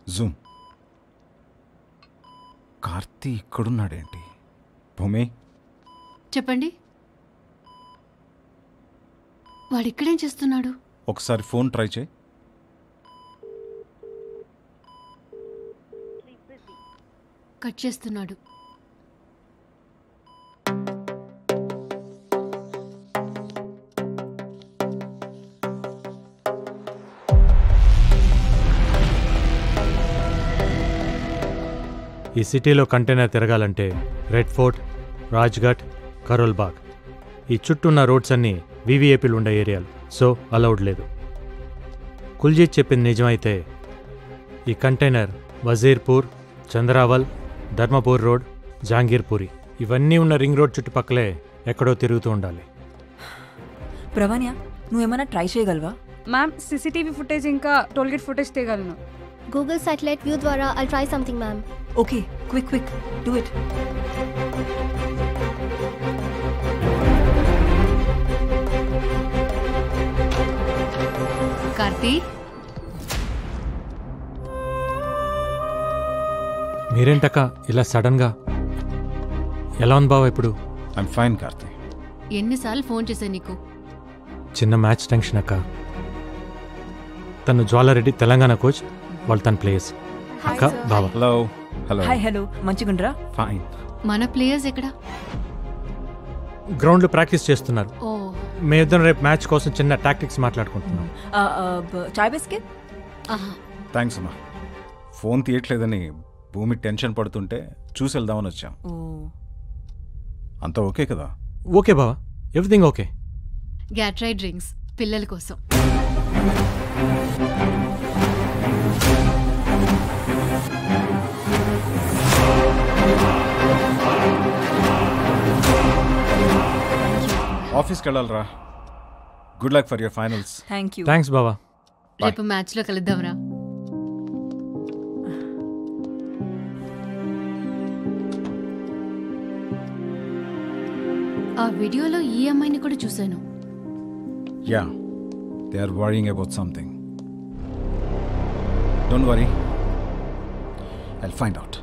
Zoom Karthi ఇక్కడున్నాడేంటి భూమి చెప్పండి వాడు ఇక్కడేం చేస్తున్నాడు ఒకసారి ఫోన్ ట్రై చేయి కట్ చేస్తున్నాడు ఈ సిటీలో కంటైనర్ తిరగాలంటే రెడ్ ఫోర్ట్ రాజ్ఘాట్ కరోల్ బాగ్ ఈ చుట్టూన్న రోడ్స్ అన్నీ వివిఐపీలు ఉండే ఏరియాలు సో అలౌడ్ లేదు కుల్జీత్ చెప్పింది నిజమైతే ఈ కంటైనర్ వజీర్పూర్ చంద్రావల్ ధర్మపూర్ రోడ్ జాంగీర్పూరి ఇవన్నీ ఉన్న రింగ్ రోడ్ చుట్టుపక్కలే ఎక్కడో తిరుగుతూ ఉండాలి ప్రవణ్య నువ్వేమైనా ట్రై చేయగలవా మ్యామ్ సీసీటీవీ ఫుటేజ్ ఇంకా టోల్గేట్ ఫుటేజ్ తీయగలను గూగుల్ సాటిలైట్ వ్యూ ద్వారా I'll try something ma'am okay quick quick do it Karthi మీరేంటక్క ఇలా సడన్గా ఎలా ఉంది బావ ఇప్పుడు ఐమ్ ఫైన్ కార్తీ ఎన్నిసార్లు ఫోన్ చేశా నీకు చిన్న మ్యాచ్ టెన్షన్ అక్క తను జ్వాలారెడ్డి తెలంగాణ కోచ్ వాళ్ళు తన ప్లేయర్స్ అక్క బావ హలో హలో హాయ్ హలో మంచిగుండ్రా ఫైన్ మన ప్లేయర్స్ ఎక్కడ గ్రౌండ్లో ప్రాక్టీస్ చేస్తున్నారు ఓ మేమిద్దరం రేపు మ్యాచ్ కోసం చిన్న టాక్టిక్స్ మాట్లాడుకుంటున్నాం చాయ్ బిస్కెట్ ఆహా థ్యాంక్స్ అమ్మా ఫోన్ తీయట్లేదని భూమి టెన్షన్ పడుతుంటే చూసి వెళ్దామని వచ్చాం ఓ అంతా ఓకే కదా ఓకే బావా ఎవ్రీథింగ్ ఓకే గ్యాట్రై డ్రింక్స్ పిల్లల కోసం ఆఫీస్కి వెళ్ళాలరా good luck for your finals thank you thanks బావా రేపు మ్యాచ్లో కలుద్దాంరా ఆ వీడియోలో ఈ అమ్మాయిని కూడా చూశాను yeah they are worrying about something don't worry I find out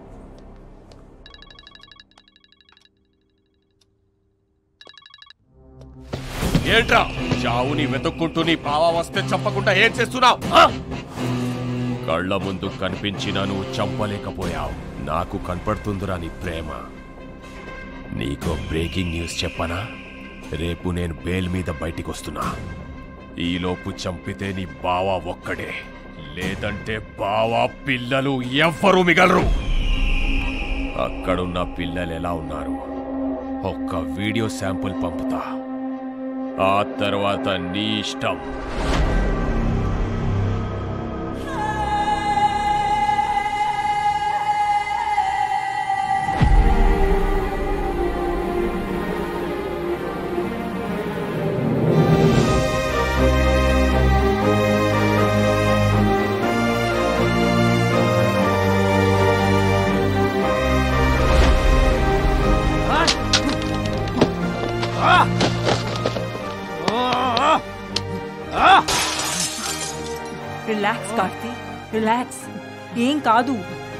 ఏంట్రా చావుని వెతుక్కుంటూ నీ బావా వస్తే చంపకుండా ఏం చేస్తున్నావు కళ్ళ ముందు కనిపించినా నువ్వు చంపలేకపోయావు నాకు కనపడుతుందిరా నీ ప్రేమ నీకో బ్రేకింగ్ న్యూస్ చెప్పనా రేపు నేను బెయిల్ మీద బయటికి వస్తున్నా ఈలోపు చంపితే నీ బావా ఒక్కడే లేదంటే బావా పిల్లలు ఎవ్వరూ మిగలరు అక్కడున్న పిల్లలు ఎలా ఉన్నారు ఒక్క వీడియో శాంపుల్ పంపుతా ఆ తర్వాత నీ ఇష్టం రిలాక్స్ కార్తీ రిలాక్స్ ఏం కాదు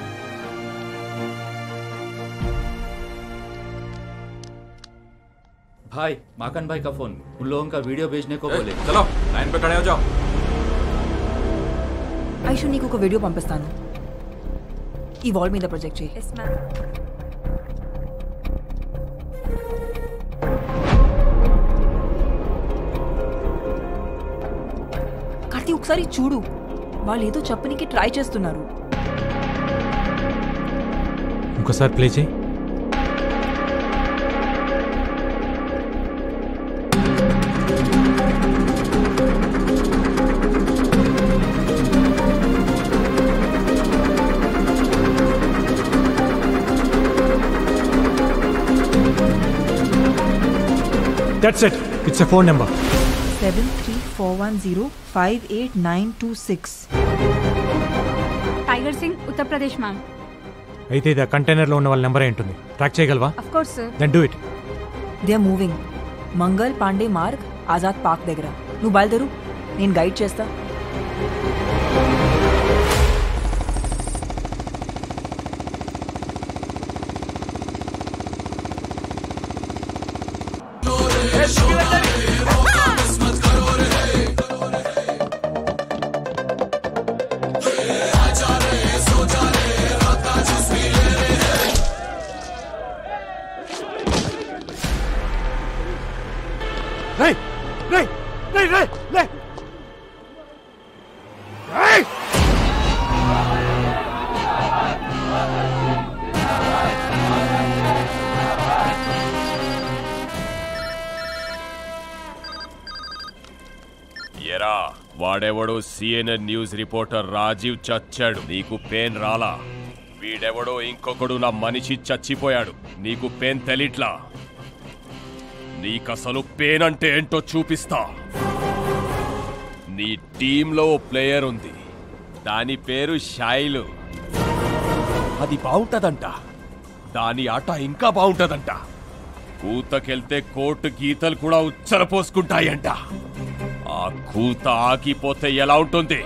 भाई माकन भाई का फोन उन लोगों का वीडियो भेजने को बोले चलो लाइन पे खड़े हो जाओ ఐషు నీకు ఒక వీడియో పంపిస్తాను ఈ వాల్ మీద ప్రొజెక్ట్ చేయి కార్తీ ఒకసారి చూడు వాళ్ళు ఏదో చెప్పనికి ట్రై చేస్తున్నారు ఇంకోసారి ప్లే చేయి that's it it's a phone number seven three four one zero five eight nine two six tiger Singh Uttar Pradesh ma'am అయితే ఇది ఆ కంటైనర్లో ఉన్న వాళ్ళ నెంబర్ ఉంటుంది ట్రాక్ చేయగలవా of course sir then do it they are moving Mangal Pandey Marg Azad Park దగ్గర నువ్వు బయలుదేరు నేను గైడ్ చేస్తా వాడెవడో సిఎన్ఎన్ న్యూస్ రిపోర్టర్ రాజీవ్ చచ్చాడు నీకు పేన్ రాలా వీడెవడో ఇంకొకడు నా మనిషి చచ్చిపోయాడు నీకు పేన్ తెలిట్లా నీకసలు పేన్ అంటే ఏంటో చూపిస్తా నీ టీంలో ఓ ప్లేయర్ ఉంది దాని పేరు షైలు అది బాగుంటదంట దాని ఆట ఇంకా బాగుంటదంట కూతకెళ్తే కోర్టు గీతలు కూడా ఉచ్చల పోసుకుంటాయంట ఆ కూత ఆగిపోతే ఎలా ఉంటుంది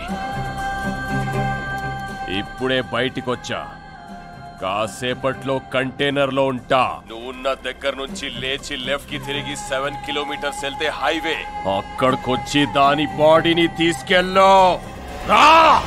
ఇప్పుడే బయటికొచ్చా కాసేపట్లో కంటైనర్లో ఉంటా నువ్వున్న దగ్గర నుంచి లేచి లెఫ్ట్ కి తిరిగి సెవెన్ కిలోమీటర్స్ వెళ్తే హైవే అక్కడికొచ్చి దాని బాడీని తీసుకెళ్ళో రా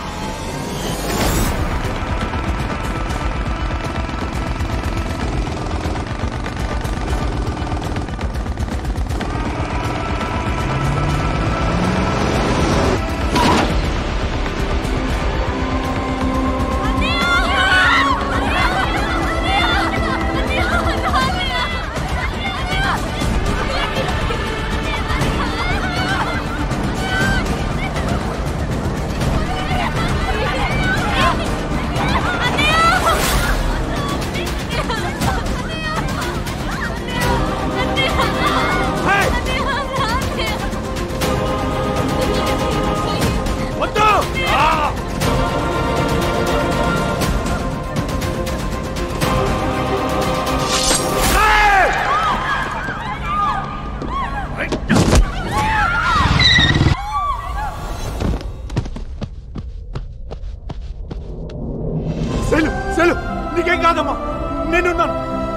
సెలు సెలు నీకేం కాదమ్మా నేనున్నాను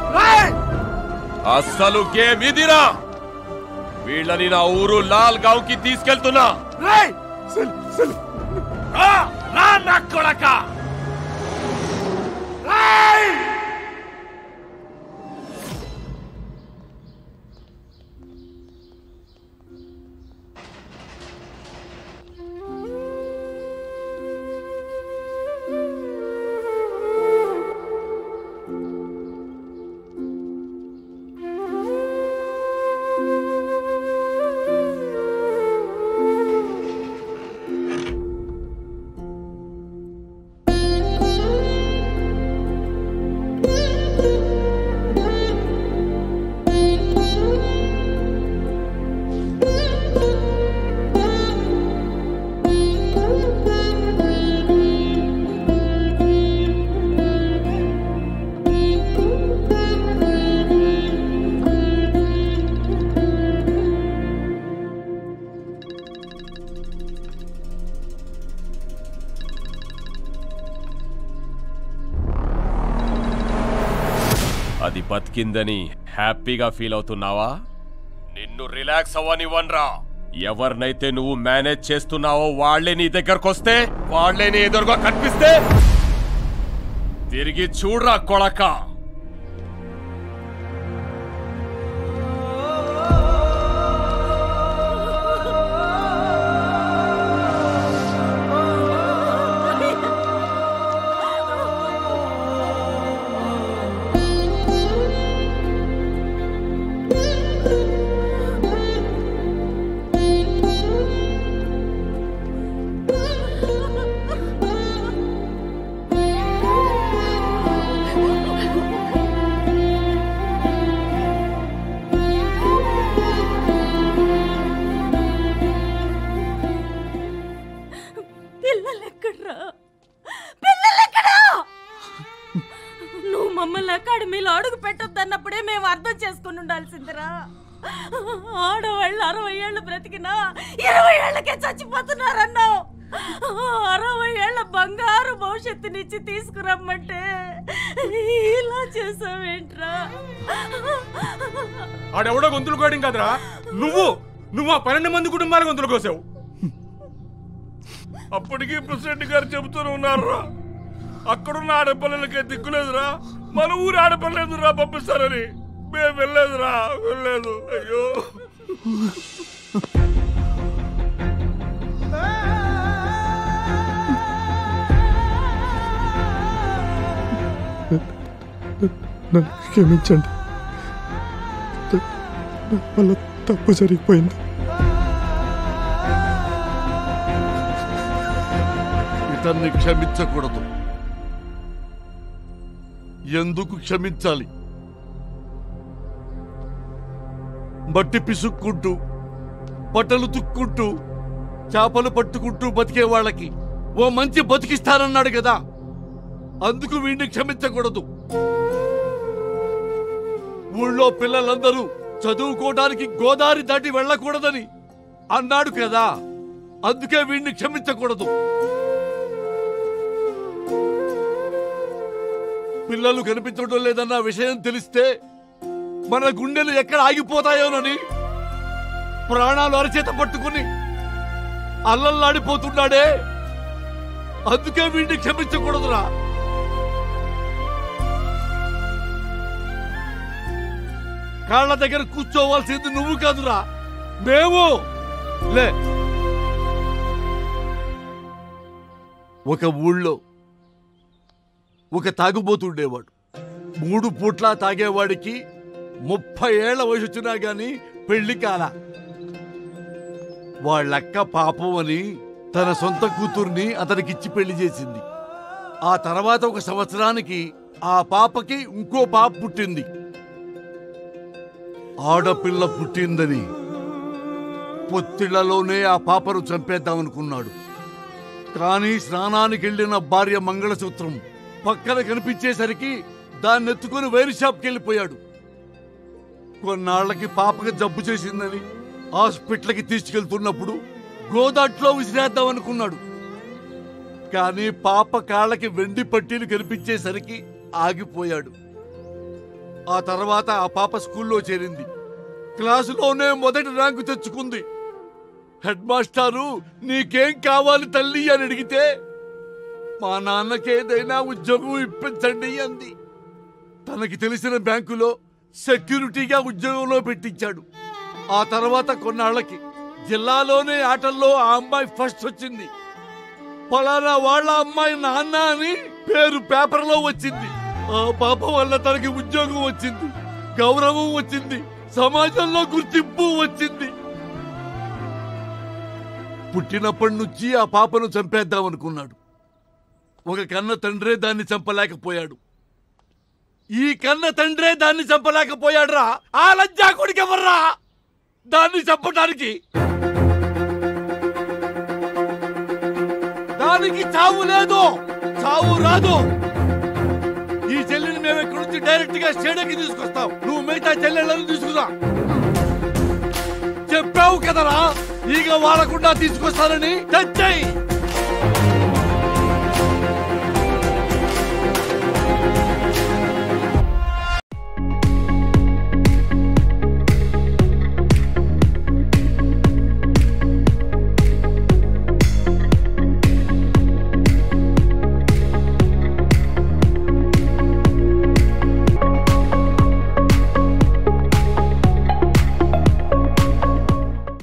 అస్సలు గేమ్ ఇదిరా వీళ్ళని నా ఊరు లాల్ గావ్ కి తీసుకెళ్తున్నా రేయ్ సెలు సెలు రా రా నా కొడక రేయ్ అది బతికిందని హ్యాపీగా ఫీల్ అవుతున్నావా నిన్ను రిలాక్స్ అవ్వనివ్వనరా ఎవరినైతే నువ్వు మేనేజ్ చేస్తున్నావో వాళ్లే నీ దగ్గరకొస్తే వాళ్లే నీ ఎదురుగా కనిపిస్తే తిరిగి చూడరా కొడక పిల్లలెక్కడ్రా పిల్లలెక్కడా నువ్వు మమ్మల్ని అకాడమీలో అడుగు పెట్టొద్దన్నప్పుడే మేము అర్థం చేసుకుని ఉండాల్సిందిరా ఆడవాళ్ళు అరవై ఏళ్ళు బ్రతికినా ఇరవై ఏళ్ళకే చచ్చిపోతున్నారన్నావు అరవై ఏళ్ళ బంగారు భవిష్యత్తునిచ్చి తీసుకురమ్మంటే ఇలా చేసావేంట్రా ఆడెవడో గొంతులు కోయడం కదరా నువ్వు నువ్వు ఆ పన్నెండు మంది కుటుంబాల గొంతులు కోసావు అప్పటికీ ప్రెసిడెంట్ గారు చెబుతూనే ఉన్నారురా అక్కడున్న ఆడపిల్లలకే దిక్కులేదురా మన ఊరు ఆడపిల్లలేదురా పంపిస్తారని మేము వెళ్ళలేదురా వెళ్ళలేదు అయ్యో నన్ను క్షమించండి నా వల్ల తప్పు జరిగిపోయింది అతన్ని క్షమించకూడదు ఎందుకు క్షమించాలి మట్టి పిసుక్కుంటూ బట్టలు తుక్కుంటూ చేపలు పట్టుకుంటూ బతికే వాళ్ళకి ఓ మంచి బతికిస్తానన్నాడు కదా అందుకు వీడిని క్షమించకూడదు ఊళ్ళో పిల్లలందరూ చదువుకోవడానికి గోదావరి దాటి వెళ్ళకూడదని అన్నాడు కదా అందుకే వీడిని క్షమించకూడదు పిల్లలు కనిపించడం లేదన్న విషయం తెలిస్తే మన గుండెలు ఎక్కడ ఆగిపోతాయోనని ప్రాణాలు అరచేత పట్టుకుని అల్లల్లాడిపోతున్నాడే అందుకే వీడిని క్షమించకూడదురా కాళ్ళ దగ్గర కూర్చోవాల్సింది నువ్వు కాదురా మేము లే ఒక ఊళ్ళో ఒక తాగుబోతుండేవాడు మూడు పూట్ల తాగేవాడికి ముప్పై ఏళ్ల వయసు వచ్చినా గాని పెళ్లి కాల వాళ్ళక్క పాపం అని తన సొంత కూతుర్ని అతనికిచ్చి పెళ్లి చేసింది ఆ తర్వాత ఒక సంవత్సరానికి ఆ పాపకి ఇంకో పాప పుట్టింది ఆడపిల్ల పుట్టిందని పొత్తిళ్లలోనే ఆ పాపను చంపేద్దామనుకున్నాడు కానీ స్నానానికి వెళ్ళిన భార్య మంగళసూత్రం పక్కన కనిపించేసరికి దాన్ని ఎత్తుకుని వైర్ షాప్కి వెళ్ళిపోయాడు కొన్నాళ్లకి పాపకి జబ్బు చేసిందని హాస్పిటల్కి తీసుకెళ్తున్నప్పుడు గోదాట్లో విసిరేద్దాం అనుకున్నాడు కానీ పాప కాళ్ళకి వెండి పట్టీలు కనిపించేసరికి ఆగిపోయాడు ఆ తర్వాత ఆ పాప స్కూల్లో చేరింది క్లాసులోనే మొదటి ర్యాంకు తెచ్చుకుంది హెడ్ మాస్టారు నీకేం కావాలి తల్లి అని అడిగితే మా నాన్నకి ఏదైనా ఉద్యోగం ఇప్పించండి అంది తనకి తెలిసిన బ్యాంకులో సెక్యూరిటీగా ఉద్యోగంలో పెట్టించాడు ఆ తర్వాత కొన్నాళ్ళకి జిల్లాలోనే ఆటల్లో ఆ అమ్మాయి ఫస్ట్ వచ్చింది పలానా వాళ్ళ అమ్మాయి నాన్న అని పేరు పేపర్లో వచ్చింది ఆ పాప వల్ల తనకి ఉద్యోగం వచ్చింది గౌరవం వచ్చింది సమాజంలో గుర్తింపు వచ్చింది పుట్టినప్పటి నుంచి ఆ పాపను చంపేద్దాం అనుకున్నాడు ఒక కన్న తండ్రే దాన్ని చంపలేకపోయాడు ఈ కన్న తండ్రే దాన్ని చంపలేకపోయాడురా ఆ లజ్జా కొడుకెవర్రా దాన్ని చంపడానికి దానికి చావు లేదు చావు రాదు ఈ చెల్లిని మేము ఇక్కడ నుంచి డైరెక్ట్ గా స్టేడియంకి తీసుకొస్తాం నువ్వు మిగతా చెల్లెళ్ళని తీసుకురా చెప్పావు కదరా ఈగ వాడకుండా తీసుకొస్తానని తెచ్చాయి